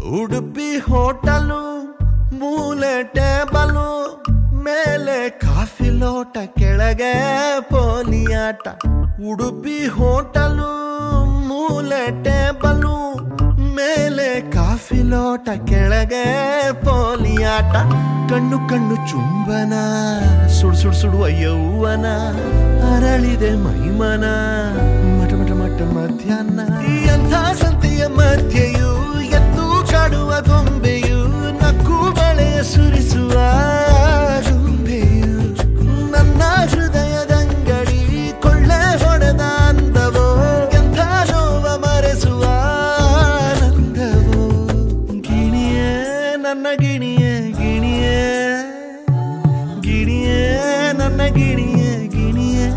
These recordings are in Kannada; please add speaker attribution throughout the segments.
Speaker 1: ಉಡುಪಿ ಹೋಟಲು ಮೂಲೆ ಟೇಬಲು ಮೇಲೆ ಕಾಫಿ ಲೋಟ ಕೆಳಗೆ ಪೋಲಿಯಾಟ ಉಡುಪಿ ಹೋಟಲು ಮೂಲೆ ಟೇಬಲು ಮೇಲೆ ಕಾಫಿ ಲೋಟ ಕೆಳಗೆ ಪೋಲಿಯಾಟ ಕಣ್ಣು ಕಣ್ಣು ಚುಂಬನ ಸುಡ್ ಸುಡ್ ಸುಡುವ ಯೌವನ ಅರಳಿದೆ ಮೈಮನ ಮಟ ಮಟ ಮಟ ಮಧ್ಯಾಹ್ನ ಎಂಥ ಸಂತೆಯ ಮಧ್ಯೆಯೂ ಎದ್ದು ಕಾಡುವ ಗೊಂಬೆಯು ನಕ್ಕು ಬಳೆಯ ಸುರಿಸುವ ಗೊಂಬೆಯು ನನ್ನ ಹೃದಯದಂಗಡಿ ಕೊಳ್ಳೆ ಹೊಡೆದ ಅಂದವೋ ಎಂಥ ನೋವ ಮರೆಸುವ ಆನಂದವೋ ಗಿಣಿಯೇ ನನ್ನ ಗಿಣಿಯೇ ಗಿಣಿಯೇ ಗಿಣಿಯೇ ನನ್ನ ಗಿಣಿಯೇ ಗಿಣಿಯೇ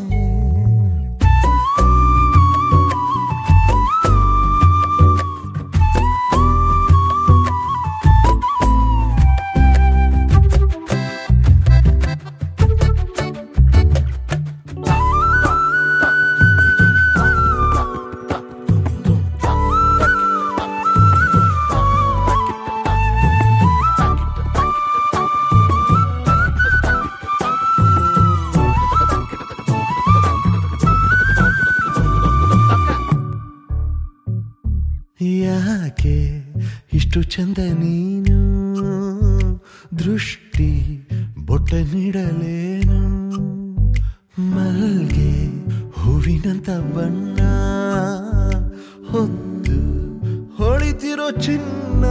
Speaker 1: ಯಾಕೆ ಇಷ್ಟು ಚಂದ ನೀನು ದೃಷ್ಟಿ ಬೊಟ್ಟ ನೀಡಲೇನು ಮಲ್ಗೆ ಹೂವಿನಂತ ಬಣ್ಣ ಹೊತ್ತು ಹೊಳಿತಿರೋ ಚಿನ್ನ